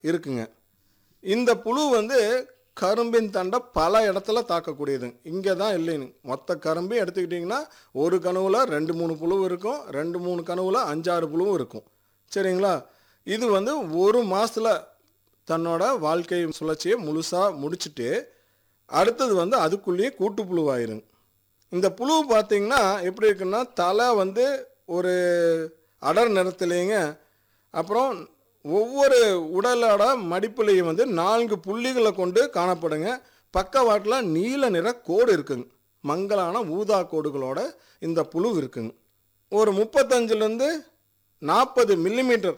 இருக்குங்க இந்த புழு வந்து கரும்பின் தண்டை பல இடத்துல தாக்கக்கூடியது இங்கே தான் இல்லைன்னு மொத்த கரும்பையும் எடுத்துக்கிட்டிங்கன்னா ஒரு கனவுல ரெண்டு மூணு புழு இருக்கும் ரெண்டு மூணு கனவுல அஞ்சாறு புழுவும் இருக்கும் சரிங்களா இது வந்து ஒரு மாசத்துல தன்னோட வாழ்க்கை சுழற்சியை முழுசாக முடிச்சுட்டு அடுத்தது வந்து அதுக்குள்ளேயே கூட்டு புழுவாயிருங்க இந்த புழு பார்த்தீங்கன்னா எப்படி இருக்குன்னா தலை வந்து ஒரு அடர் நிறத்துலேங்க அப்புறம் ஒவ்வொரு உடலோட மடிப்புலையும் வந்து நான்கு புள்ளிகளை கொண்டு காணப்படுங்க பக்கவாட்டில் நீல நிற கோடு இருக்குங்க மங்கலான ஊதா கோடுகளோட இந்த புழு இருக்குங்க ஒரு முப்பத்தஞ்சுலேருந்து நாற்பது மில்லிமீட்டர்